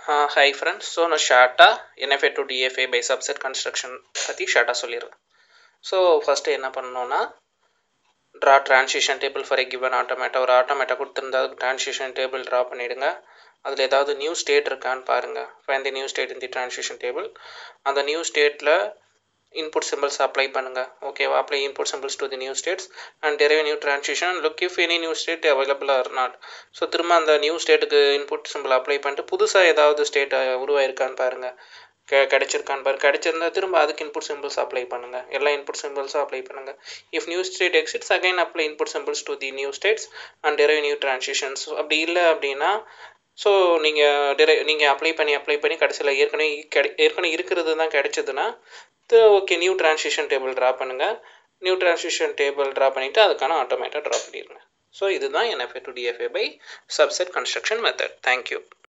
hi friends so நான் ஷார்ட்டாக NFA to DFA by subset construction பற்றி ஷார்ட்டாக சொல்லிடுறேன் ஸோ ஃபஸ்ட்டு என்ன பண்ணணும்னா draw transition table for a given automata ஒரு ஆட்டோமேட்டா கொடுத்துருந்தா அதுக்கு ட்ரான்சிஷன் டேபிள் ட்ரா பண்ணிவிடுங்க அதில் ஏதாவது நியூ ஸ்டேட் இருக்கான்னு பாருங்கள் find the new state in the transition table அந்த நியூ ஸ்டேட்டில் input symbols apply பண்ணுங்க ஓகேவா apply input symbols to the new states and derive new transition look if any new state available or not so திரும்ப அந்த new ஸ்டேட்டுக்கு input simple apply பண்ணிட்டு புதுசாக ஏதாவது ஸ்டேட் உருவாயிருக்கான்னு பாருங்கள் கெ கிடைச்சிருக்கான்னு பாருங்க கிடைச்சிருந்தா திரும்ப அதுக்கு இன்புட் சிம்பிள்ஸ் அப்ளை பண்ணுங்கள் எல்லா இன்புட் சிம்பிள்ஸும் அப்ளை பண்ணுங்கள் if new state exits again apply input symbols to the new states and derive new transitions அப்படி இல்லை அப்படின்னா ஸோ நீங்கள் டிரை நீங்கள் அப்ளை பண்ணி அப்ளை பண்ணி கடைசியில் ஏற்கனவே கிடை ஏற்கனவே இருக்கிறது தான் கிடைச்சதுன்னா okay new transition table draw பண்ணுங்கள் நியூ ட்ரான்சிஷன் டேபிள் ட்ரா பண்ணிவிட்டு அதுக்கான ஆட்டோமேட்டாக ட்ரா பண்ணிடுங்க ஸோ இதுதான் NFA to DFA by subset construction method thank you